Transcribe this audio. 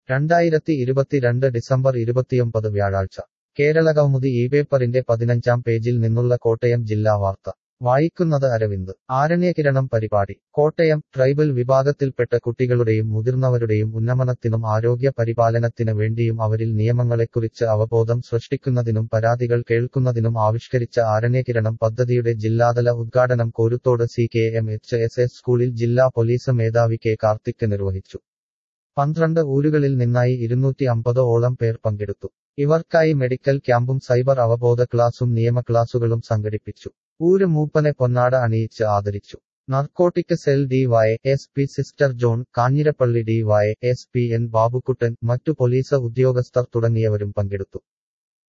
രണ്ടായിരത്തി ഇരുപത്തിരണ്ട് ഡിസംബർ ഇരുപത്തിയൊമ്പത് വ്യാഴാഴ്ച കേരളകൗമുദി ഈ പേപ്പറിന്റെ പതിനഞ്ചാം പേജിൽ നിന്നുള്ള കോട്ടയം ജില്ലാ വാർത്ത വായിക്കുന്നത് അരവിന്ദ് ആരണ്യകിരണം പരിപാടി കോട്ടയം ട്രൈബൽ വിഭാഗത്തിൽപ്പെട്ട കുട്ടികളുടെയും മുതിർന്നവരുടെയും ഉന്നമനത്തിനും ആരോഗ്യ പരിപാലനത്തിന് വേണ്ടിയും അവരിൽ നിയമങ്ങളെക്കുറിച്ച് അവബോധം സൃഷ്ടിക്കുന്നതിനും പരാതികൾ കേൾക്കുന്നതിനും ആവിഷ്കരിച്ച ആരണ്യകിരണം പദ്ധതിയുടെ ജില്ലാതല ഉദ്ഘാടനം Koruthodu C K M H S S സ്കൂളിൽ ജില്ലാ പോലീസ് മേധാവി കെ കാർത്തിക് നിർവഹിച്ചു പന്ത്രണ്ട് ഊരുകളിൽ നിന്നായി ഇരുന്നൂറ്റി അമ്പത് ഓളം പേർ പങ്കെടുത്തു ഇവർക്കായി മെഡിക്കൽ ക്യാമ്പും സൈബർ അവബോധ ക്ലാസും നിയമ ക്ലാസുകളും സംഘടിപ്പിച്ചു ഊര് മൂപ്പനെ പൊന്നാട അണിയിച്ച് ആദരിച്ചു narcotic cell D Y S P sister John Kanjirappally D Y S P N Babukuttan മറ്റു പോലീസ് ഉദ്യോഗസ്ഥർ തുടങ്ങിയവരും പങ്കെടുത്തു